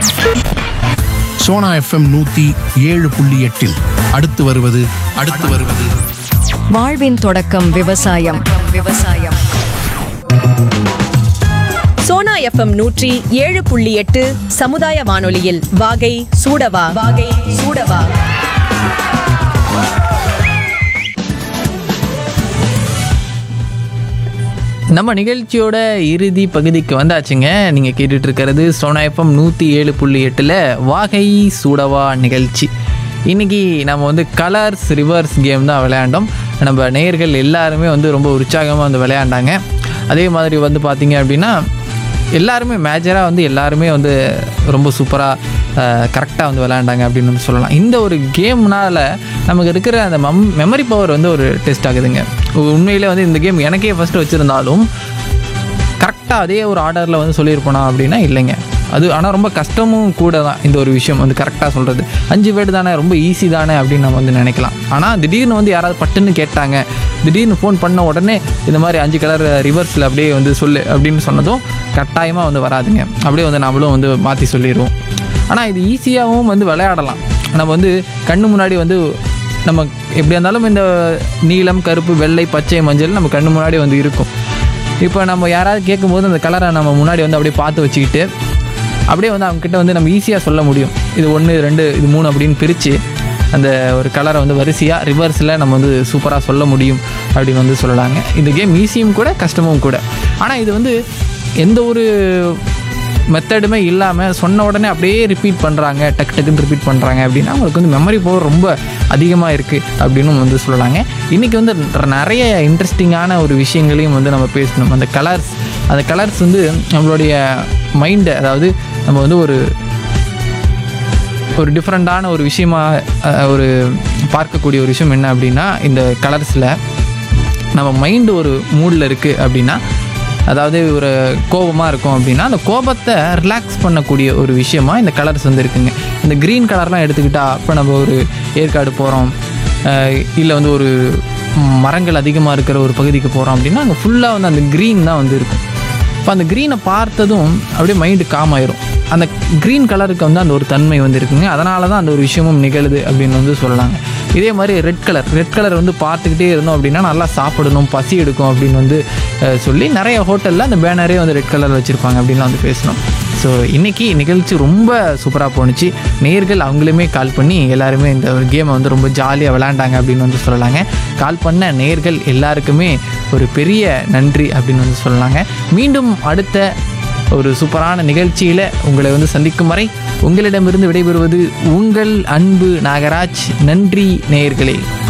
Sona FM நூத்தி ஏழு புள்ளி எட்டில் அடுத்து வருவது அடுத்து வருவது வாழ்வின் தொடக்கம் விவசாயம் விவசாயம் சோனா எஃப்எம் நூற்றி ஏழு புள்ளி எட்டு சமுதாய வானொலியில் வாகை சூடவா வாகை சூடவா நம்ம நிகழ்ச்சியோட இறுதி பகுதிக்கு வந்தாச்சுங்க நீங்கள் கேட்டுட்டு இருக்கிறது சோனா எஃப்எம் நூற்றி ஏழு புள்ளி எட்டில் வாகை சூடவா நிகழ்ச்சி இன்னைக்கு நம்ம வந்து கலர்ஸ் ரிவர்ஸ் கேம் தான் விளையாண்டோம் நம்ம நேயர்கள் எல்லாருமே வந்து ரொம்ப உற்சாகமாக வந்து விளையாண்டாங்க அதே மாதிரி வந்து பார்த்தீங்க அப்படின்னா எல்லாருமே மேஜராக வந்து எல்லாருமே வந்து ரொம்ப சூப்பராக கரெக்டாக வந்து விளையாண்டாங்க அப்படின்னு வந்து சொல்லலாம் இந்த ஒரு கேம்னால நமக்கு இருக்கிற அந்த மம் மெமரி பவர் வந்து ஒரு டெஸ்ட் ஆகுதுங்க உண்மையிலே வந்து இந்த கேம் எனக்கே ஃபஸ்ட்டு வச்சுருந்தாலும் கரெக்டாக அதே ஒரு ஆர்டரில் வந்து சொல்லியிருப்போனா அப்படின்னா இல்லைங்க அது ஆனால் ரொம்ப கஷ்டமும் கூட தான் இந்த ஒரு விஷயம் வந்து கரெக்டாக சொல்கிறது அஞ்சு வேர்டு தானே ரொம்ப ஈஸி தானே அப்படின்னு நம்ம வந்து நினைக்கலாம் ஆனால் திடீர்னு வந்து யாராவது பட்டுன்னு கேட்டாங்க திடீர்னு ஃபோன் பண்ண உடனே இந்த மாதிரி அஞ்சு கலர் ரிவர்ஸில் அப்படியே வந்து சொல்லு அப்படின்னு சொன்னதும் கட்டாயமாக வந்து வராதுங்க அப்படியே வந்து நம்மளும் வந்து மாற்றி சொல்லிடுவோம் ஆனால் இது ஈஸியாகவும் வந்து விளையாடலாம் நம்ம வந்து கண்ணு முன்னாடி வந்து நம்ம எப்படி இருந்தாலும் இந்த நீலம் கருப்பு வெள்ளை பச்சை மஞ்சள் நம்ம கண்ணு முன்னாடி வந்து இருக்கும் இப்போ நம்ம யாராவது கேட்கும்போது அந்த கலரை நம்ம முன்னாடி வந்து அப்படியே பார்த்து வச்சுக்கிட்டு அப்படியே வந்து அவங்க கிட்ட வந்து நம்ம ஈஸியாக சொல்ல முடியும் இது ஒன்று ரெண்டு இது மூணு அப்படின்னு பிரித்து அந்த ஒரு கலரை வந்து வரிசையாக ரிவர்ஸில் நம்ம வந்து சூப்பராக சொல்ல முடியும் அப்படின்னு வந்து சொல்லலாங்க இந்த கேம் ஈஸியும் கூட கஷ்டமும் கூட ஆனால் இது வந்து எந்த ஒரு மெத்தடுமே இல்லாமல் சொன்ன உடனே அப்படியே ரிப்பீட் பண்ணுறாங்க டக்கு டக்குன்னு ரிப்பீட் பண்ணுறாங்க அப்படின்னா அவங்களுக்கு வந்து மெமரி பவர் ரொம்ப அதிகமாக இருக்குது அப்படின்னு வந்து சொல்லலாங்க இன்றைக்கி வந்து நிறைய இன்ட்ரெஸ்டிங்கான ஒரு விஷயங்களையும் வந்து நம்ம பேசணும் அந்த கலர்ஸ் அந்த கலர்ஸ் வந்து நம்மளுடைய மைண்டை அதாவது நம்ம வந்து ஒரு ஒரு டிஃப்ரெண்ட்டான ஒரு விஷயமா அஹ், ஒரு பார்க்கக்கூடிய ஒரு விஷயம் என்ன அப்படின்னா இந்த கலர்ஸில் நம்ம மைண்டு ஒரு மூடில் இருக்குது அப்படின்னா அதாவது ஒரு கோபமாக இருக்கும் அப்படின்னா அந்த கோபத்தை ரிலாக்ஸ் பண்ணக்கூடிய ஒரு விஷயமா இந்த கலர்ஸ் வந்து இருக்குங்க இந்த க்ரீன் கலர்லாம் எடுத்துக்கிட்டால் இப்போ நம்ம ஒரு ஏற்காடு போகிறோம் இல்லை வந்து ஒரு மரங்கள் அதிகமாக இருக்கிற ஒரு பகுதிக்கு போகிறோம் அப்படின்னா அங்கே ஃபுல்லாக வந்து அந்த க்ரீன் தான் வந்து இருக்கும் இப்போ அந்த க்ரீனை பார்த்ததும் அப்படியே மைண்டு காம் ஆயிரும் அந்த க்ரீன் கலருக்கு வந்து அந்த ஒரு தன்மை வந்து இருக்குங்க அதனால தான் அந்த ஒரு விஷயமும் நிகழுது அப்படின்னு வந்து சொல்லலாங்க இதே மாதிரி ரெட் கலர் ரெட் கலர் வந்து பார்த்துக்கிட்டே இருந்தோம் அப்படின்னா நல்லா சாப்பிடணும் பசி எடுக்கும் அப்படின்னு வந்து அஹ், சொல்லி நிறைய ஹோட்டலில் அந்த பேனரே வந்து ரெட் கலர் வச்சுருப்பாங்க அப்படின்லாம் வந்து பேசணும் ஸோ இன்றைக்கி நிகழ்ச்சி ரொம்ப சூப்பராக போணுச்சு நேர்கள் அவங்களுமே கால் பண்ணி எல்லாருமே இந்த ஒரு கேமை வந்து ரொம்ப ஜாலியாக விளையாண்டாங்க அப்படின்னு வந்து சொல்லலாங்க கால் பண்ண நேர்கள் எல்லாருக்குமே ஒரு பெரிய நன்றி அப்படின்னு வந்து சொல்லலாங்க மீண்டும் அடுத்த ஒரு சூப்பரான நிகழ்ச்சியில் உங்களை வந்து சந்திக்கும் வரை உங்களிடமிருந்து விடைபெறுவது உங்கள் அன்பு நாகராஜ் நன்றி நேயர்களே